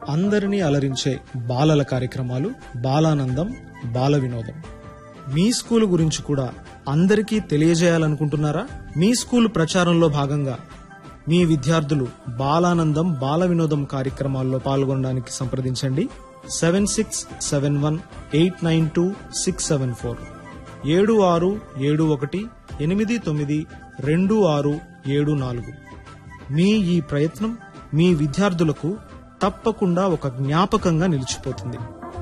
అందరినీ అలరించే బాలల కార్యక్రమాలు బాలానందం బాల వినోదం మీ స్కూల్ గురించి కూడా అందరికీ తెలియజేయాలనుకుంటున్నారా మీ స్కూల్ ప్రచారంలో భాగంగా మీ విద్యార్థులు బాలానందం బాల వినోదం కార్యక్రమాల్లో పాల్గొనడానికి సంప్రదించండి seven six seven one eight nine two six seven four ఏడు ఆరు ఏడు ఒకటి ఎనిమిది తొమ్మిది రెండు ఆరు ఏడు నాలుగు మీ ఈ ప్రయత్నం మీ విద్యార్థులకు తప్పకుండా ఒక జ్ఞాపకంగా నిలిచిపోతుంది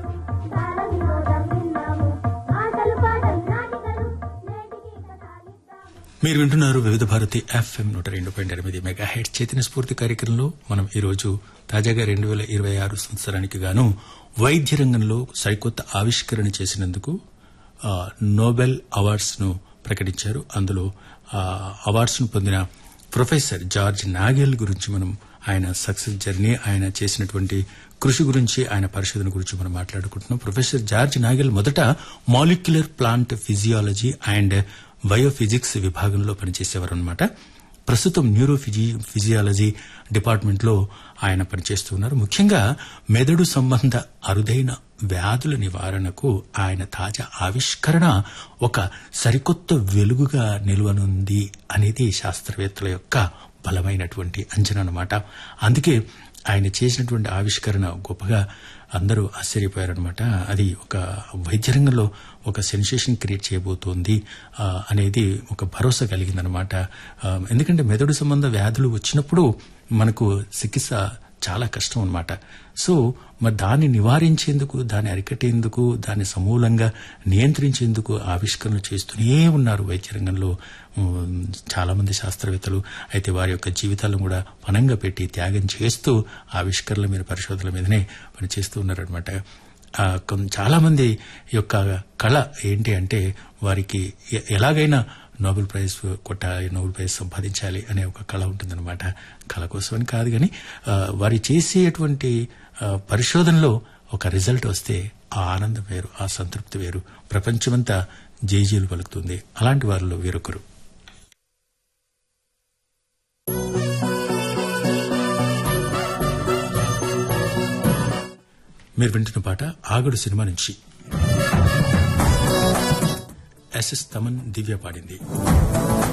ఆటలు పాటలు నాటికలు నేటికి కథాలిద్దాం మీరు వింటున్నారు వివిధ భారతి ఎఫ్ఎం నూట రెండు పాయింట్ ఎనిమిది మెగా హెడ్ చేతిన స్ఫూర్తి కార్యక్రమంలో మనం ఈ రోజు తాజాగా రెండు వేల ఇరవై ఆరు సంవత్సరానికి గాను వైద్య రంగంలో సరికొత్త ఆవిష్కరణ చేసినందుకు ఆ, నోబెల్ అవార్డ్స్ ను ప్రకటించారు అందులో ఆ, అవార్డ్స్ ను పొందిన ప్రొఫెసర్ జార్జ్ నాగెల్ గురించి మనం ఆయన సక్సెస్ జర్నీ ఆయన చేసినటువంటి కృషి గురించి ఆయన పరిశోధన గురించి మనం మాట్లాడుకుంటున్నాం ప్రొఫెసర్ జార్జ్ నాగెల్ మొదట molecular plant physiology and biophysics విభాగంలో పనిచేసేవారు అనమాట ప్రస్తుతం న్యూరో ఫిజి ఫిజియాలజీ డిపార్ట్మెంట్ లో ఆయన పనిచేస్తూ ఉన్నారు ముఖ్యంగా మెదడు సంబంధ అరుదైన వ్యాధుల నివారణకు ఆయన తాజా ఆవిష్కరణ ఒక సరికొత్త వెలుగుగా నిలువనుంది అనేది శాస్త్రవేత్తల యొక్క బలమైనటువంటి అంచనా అన్నమాట అందుకే ఆయన చేసినటువంటి ఆవిష్కరణ గొప్పగా అందరూ ఆశ్చర్యపోయారనమాట అది ఒక వైద్య రంగంలో ఒక సెన్సేషన్ క్రియేట్ చేయబోతోంది ఆ, అనేది ఒక భరోసా కలిగిందనమాట ఆ, ఎందుకంటే మెదడు సంబంధ వ్యాధులు వచ్చినప్పుడు మనకు చికిత్స చాలా కష్టం అనమాట సో మరి దాన్ని నివారించేందుకు దాన్ని అరికట్టేందుకు దాన్ని సమూలంగా నియంత్రించేందుకు ఆవిష్కరణలు చేస్తూనే ఉన్నారు వైద్య రంగంలో ఉమ్, చాలా మంది శాస్త్రవేత్తలు అయితే వారి యొక్క జీవితాలను కూడా పనంగా పెట్టి త్యాగం చేస్తూ ఆవిష్కరణల మీద పరిశోధనల మీదనే పనిచేస్తూ ఉన్నారనమాట ఆ, కొన్- చాలా మంది యొక్క కళ ఏంటి అంటే వారికి ఎ- ఎలాగైనా నోబెల్ ప్రైజ్ కొట్టాలి నోబెల్ ప్రైజ్ సంపాదించాలి అనే ఒక కళ ఉంటుందన్నమాట కళ కోసమని కాదు కానీ ఆ, వారి చేసేటువంటి ఆ, పరిశోధనలో ఒక రిజల్ట్ వస్తే ఆ ఆనందం వేరు ఆ సంతృప్తి వేరు ప్రపంచమంతా జేజీలు పలుకుతుంది అలాంటి వారిలో వేరొకరు మీరు వింటున్న పాట ఆగడు సినిమా నుంచి ఎస్ఎస్ తమన్ దివ్య పాడింది